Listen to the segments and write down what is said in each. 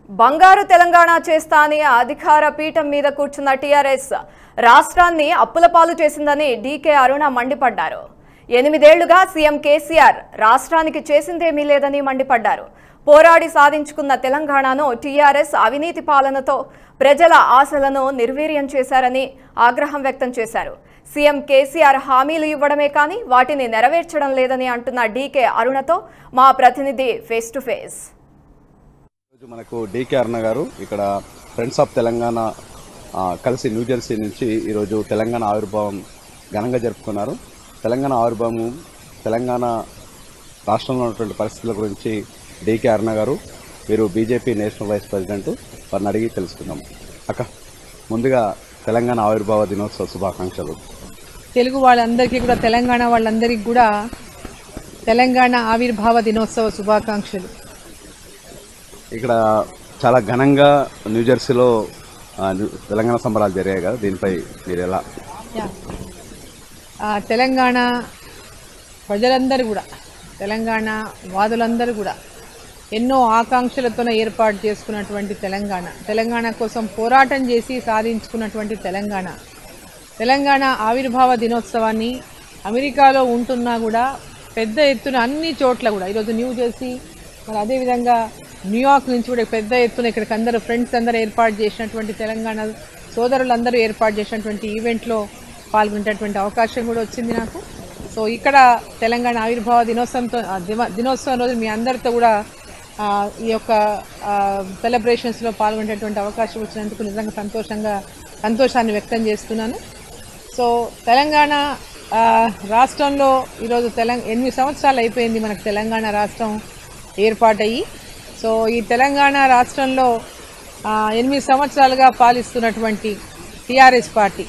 బంగారు తెలంగాణ చేస్తా అని అధికార పీఠం మీద కూర్చున్న టీఆర్ఎస్ రాష్ట్రాన్ని అప్పుల పాలు చేసిందని డీకే అరుణ మండిపడ్డారు ఎనిమిదేళ్లుగా సీఎం కేసీఆర్ రాష్ట్రానికి చేసిందేమీ లేదని మండిపడ్డారు పోరాడి సాధించుకున్న తెలంగాణను టీఆర్ఎస్ అవినీతి పాలనతో ప్రజల ఆశలను నిర్వీర్యం చేశారని ఆగ్రహం వ్యక్తం చేశారు సీఎం కేసీఆర్ హామీలు ఇవ్వడమే కానీ వాటిని నెరవేర్చడం లేదని అంటున్న డీకే అరుణతో మా ప్రతినిధి ఫేస్ టు ఫేస్ ఈరోజు మనకు డీకే అరుణ గారు ఇక్కడ ఫ్రెండ్స్ ఆఫ్ తెలంగాణ ఆ, కలిసి న్యూజెర్సీ నుంచి ఈరోజు తెలంగాణ ఆవిర్భావం ఘనంగా జరుపుకున్నారు తెలంగాణ ఆవిర్భావం తెలంగాణ రాష్ట్రంలో ఉన్నటువంటి పరిస్థితుల గురించి డీకే అరుణ గారు వీరు బీజేపీ నేషనల్ వైస్ ప్రెసిడెంట్ వారిని అడిగి తెలుసుకుందాం అక్క ముందుగా తెలంగాణ ఆవిర్భావ దినోత్సవ శుభాకాంక్షలు తెలుగు వాళ్ళందరికీ కూడా తెలంగాణ వాళ్ళందరికీ కూడా తెలంగాణ ఆవిర్భావ దినోత్సవ శుభాకాంక్షలు ఇక్కడ చాలా ఘనంగా న్యూజెర్సీలో ఆ, న్యూ- తెలంగాణ సంబరాలు జరిగాయి కదా దీనిపై మీరు ఎలా ఆ, తెలంగాణ ప్రజలందరూ కూడా తెలంగాణ వాదులందరూ కూడా ఎన్నో ఆకాంక్షలతోనే ఏర్పాటు చేసుకున్నటువంటి తెలంగాణ తెలంగాణ కోసం పోరాటం చేసి సాధించుకున్నటువంటి తెలంగాణ తెలంగాణ ఆవిర్భావ దినోత్సవాన్ని అమెరికాలో ఉంటున్నా కూడా పెద్ద ఎత్తున అన్ని చోట్ల కూడా ఈరోజు న్యూ జెర్సీ మరి అదేవిధంగా న్యూయార్క్ నుంచి కూడా పెద్ద ఎత్తున ఇక్కడికి అందరూ ఫ్రెండ్స్ అందరూ ఏర్పాటు చేసినటువంటి తెలంగాణ సోదరులందరూ ఏర్పాటు చేసినటువంటి ఈవెంట్లో పాల్గొనేటటువంటి అవకాశం కూడా వచ్చింది నాకు సో ఇక్కడ తెలంగాణ ఆవిర్భావ దినోత్సవంతో ఆ దివ- దినోత్సవం రోజు మీ అందరితో కూడా ఆ, ఈ యొక్క సెలబ్రేషన్స్లో పాల్గొనేటటువంటి అవకాశం వచ్చినందుకు నిజంగా సంతోషంగా సంతోషాన్ని వ్యక్తం చేస్తున్నాను సో తెలంగాణ ఆ, రాష్ట్రంలో ఈరోజు తెలంగాణ ఎనిమిది సంవత్సరాలు అయిపోయింది మనకు తెలంగాణ రాష్ట్రం ఏర్పాటయ్యి సో ఈ తెలంగాణ రాష్ట్రంలో ఆ, ఎనిమిది సంవత్సరాలుగా పాలిస్తున్నటువంటి TRS party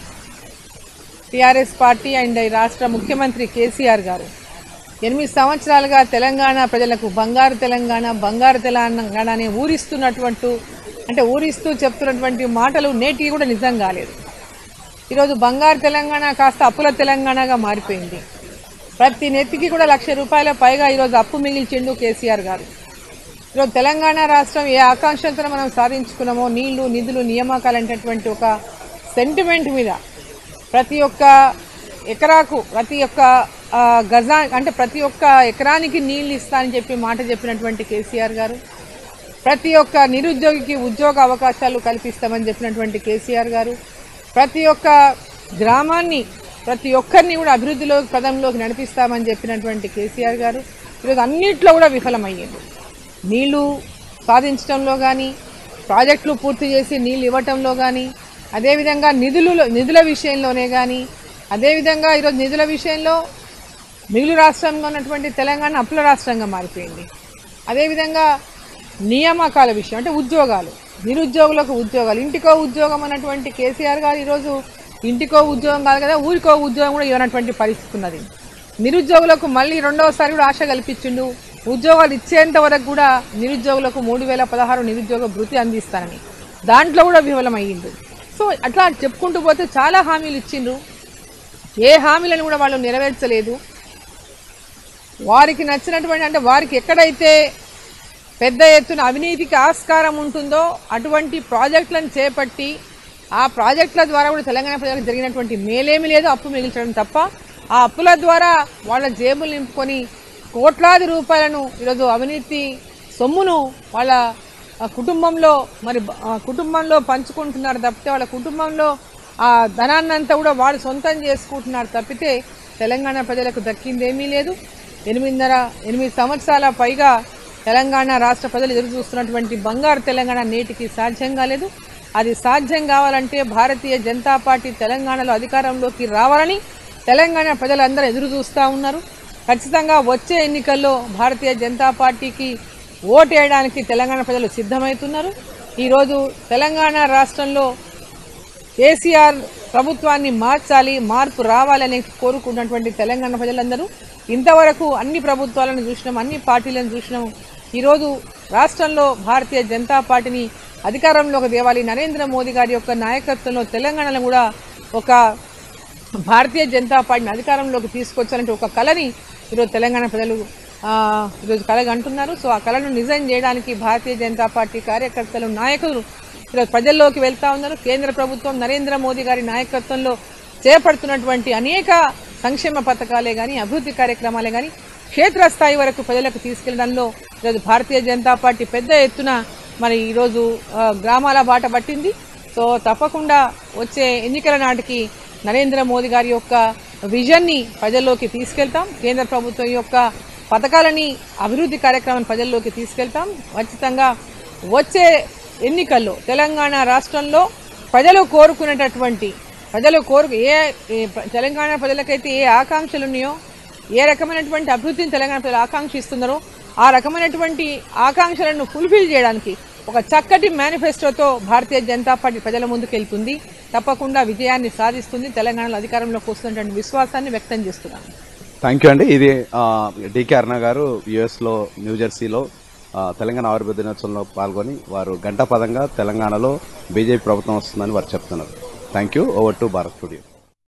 TRS party and ఈ రాష్ట్ర ముఖ్యమంత్రి కేసీఆర్ గారు ఎనిమిది సంవత్సరాలుగా తెలంగాణ ప్రజలకు బంగారు తెలంగాణ బంగారు తెలంగాణ అని ఊరిస్తున్నటువంటి అంటే ఊరిస్తూ చెప్తున్నటువంటి మాటలు నేటికి కూడా నిజం కాలేదు ఈరోజు బంగారు తెలంగాణ కాస్త అప్పుల తెలంగాణగా మారిపోయింది ప్రతి నెత్తికి కూడా లక్ష రూపాయల పైగా ఈరోజు అప్పు మిగిల్చిండు కేసీఆర్ గారు ఈరోజు తెలంగాణ రాష్ట్రం ఏ ఆకాంక్షలతో మనం సాధించుకున్నామో నీళ్లు నిధులు నియామకాలు అనేటటువంటి ఒక సెంటిమెంట్ మీద ప్రతి ఒక్క ఎకరాకు ప్రతి ఒక్క ఆ, గజా అంటే ప్రతి ఒక్క ఎకరానికి నీళ్ళు ఇస్తా అని చెప్పి మాట చెప్పినటువంటి కేసీఆర్ గారు ప్రతి ఒక్క నిరుద్యోగికి ఉద్యోగ అవకాశాలు కల్పిస్తామని చెప్పినటువంటి కేసీఆర్ గారు ప్రతి ఒక్క గ్రామాన్ని ప్రతి ఒక్కరిని కూడా అభివృద్ధిలో పదంలోకి నడిపిస్తామని చెప్పినటువంటి కేసీఆర్ గారు ఈరోజు అన్నింటిలో కూడా విఫలమయ్యింది నీళ్లు సాధించడంలో కానీ ప్రాజెక్టులు పూర్తి చేసి నీళ్ళు ఇవ్వటంలో కానీ అదేవిధంగా నిధులు నిధుల విషయంలోనే కానీ అదేవిధంగా ఈరోజు నిధుల విషయంలో మిగులు రాష్ట్రంగా ఉన్నటువంటి తెలంగాణ అప్పుల రాష్ట్రంగా మారిపోయింది అదేవిధంగా నియామకాల విషయం అంటే ఉద్యోగాలు నిరుద్యోగులకు ఉద్యోగాలు ఇంటికో ఉద్యోగం అన్నటువంటి కేసీఆర్ గారు ఈరోజు ఇంటికో ఉద్యోగం కాదు కదా ఊరికో ఉద్యోగం కూడా ఇవ్వనటువంటి పరిస్థితి ఉన్నది నిరుద్యోగులకు మళ్ళీ రెండవసారి కూడా ఆశ కల్పించిండు ఉద్యోగాలు ఇచ్చేంత వరకు కూడా నిరుద్యోగులకు మూడు వేల పదహారు నిరుద్యోగ భృతి అందిస్తానని దాంట్లో కూడా విఫలమయ్యింది సో అట్లా చెప్పుకుంటూ పోతే చాలా హామీలు ఇచ్చిండ్రు ఏ హామీలను కూడా వాళ్ళు నెరవేర్చలేదు వారికి నచ్చినటువంటి అంటే వారికి ఎక్కడైతే పెద్ద ఎత్తున అవినీతికి ఆస్కారం ఉంటుందో అటువంటి ప్రాజెక్టులను చేపట్టి ఆ ప్రాజెక్టుల ద్వారా కూడా తెలంగాణ ప్రజలకు జరిగినటువంటి మేలేమి లేదు అప్పు మిగిల్చడం తప్ప ఆ అప్పుల ద్వారా వాళ్ళ జేబులు నింపుకొని కోట్లాది రూపాయలను ఈరోజు అవినీతి సొమ్మును వాళ్ళ ఆ, కుటుంబంలో మరి బ- ఆ, కుటుంబంలో పంచుకుంటున్నారు తప్పితే వాళ్ళ కుటుంబంలో ఆ ధనాన్నంతా కూడా వాళ్ళు సొంతం చేసుకుంటున్నారు తప్పితే తెలంగాణ ప్రజలకు దక్కిందేమీ లేదు ఎనిమిదిన్నర ఎనిమిది సంవత్సరాల పైగా తెలంగాణ రాష్ట్ర ప్రజలు ఎదురు చూస్తున్నటువంటి బంగారు తెలంగాణ నేటికి సాధ్యం కాలేదు అది సాధ్యం కావాలంటే భారతీయ జనతా పార్టీ తెలంగాణలో అధికారంలోకి రావాలని తెలంగాణ ప్రజలందరూ ఎదురు చూస్తూ ఉన్నారు ఖచ్చితంగా వచ్చే ఎన్నికల్లో భారతీయ జనతా పార్టీకి ఓటు వేయడానికి తెలంగాణ ప్రజలు సిద్ధమవుతున్నారు ఈరోజు తెలంగాణ రాష్ట్రంలో కేసీఆర్ ప్రభుత్వాన్ని మార్చాలి మార్పు రావాలని కోరుకున్నటువంటి తెలంగాణ ప్రజలందరూ ఇంతవరకు అన్ని ప్రభుత్వాలను చూసినాం అన్ని పార్టీలను చూసినాం ఈరోజు రాష్ట్రంలో భారతీయ జనతా పార్టీని అధికారంలోకి తేవాలి నరేంద్ర మోదీ గారి యొక్క నాయకత్వంలో తెలంగాణలో కూడా ఒక భారతీయ జనతా పార్టీని అధికారంలోకి తీసుకొచ్చాలంటే ఒక కళని ఈరోజు తెలంగాణ ప్రజలు ఆ, ఈరోజు కలగా అంటున్నారు సో ఆ కళను నిజం చేయడానికి భారతీయ జనతా పార్టీ కార్యకర్తలు నాయకులు ఈరోజు ప్రజల్లోకి వెళ్తా ఉన్నారు కేంద్ర ప్రభుత్వం నరేంద్ర మోదీ గారి నాయకత్వంలో చేపడుతున్నటువంటి అనేక సంక్షేమ పథకాలే కానీ అభివృద్ధి కార్యక్రమాలే కానీ క్షేత్రస్థాయి వరకు ప్రజలకు తీసుకెళ్లడంలో ఈరోజు భారతీయ జనతా పార్టీ పెద్ద ఎత్తున మరి ఈరోజు ఆ, గ్రామాల బాట పట్టింది సో తప్పకుండా వచ్చే ఎన్నికల నాటికి నరేంద్ర మోదీ గారి యొక్క విజన్ని ప్రజల్లోకి తీసుకెళ్తాం కేంద్ర ప్రభుత్వం యొక్క పథకాలని అభివృద్ధి కార్యక్రమాన్ని ప్రజల్లోకి తీసుకెళ్తాం ఖచ్చితంగా వచ్చే ఎన్నికల్లో తెలంగాణ రాష్ట్రంలో ప్రజలు కోరుకునేటటువంటి ప్రజలు కోరుకు ఏ ఏ ప్ర- తెలంగాణ ప్రజలకైతే ఏ ఆకాంక్షలు ఉన్నాయో ఏ రకమైనటువంటి అభివృద్ధిని తెలంగాణ ప్రజలు ఆకాంక్షిస్తున్నారో ఆ రకమైనటువంటి ఆకాంక్షలను ఫుల్ఫిల్ చేయడానికి ఒక చక్కటి మేనిఫెస్టోతో భారతీయ జనతా పార్టీ ప్రజల ముందుకు వెళ్తుంది తప్పకుండా విజయాన్ని సాధిస్తుంది తెలంగాణలో అధికారంలోకి వస్తున్నటువంటి విశ్వాసాన్ని వ్యక్తం చేస్తున్నాను థ్యాంక్ యూ అండి ఇది డికే అరుణ గారు యుఎస్లో న్యూజెర్సీలో ఆ, తెలంగాణ ఆవిర్భావ దినోత్సవంలో పాల్గొని వారు గంటపదంగా తెలంగాణలో బీజేపీ ప్రభుత్వం వస్తుందని వారు చెప్తున్నారు thank you over to Bharat studio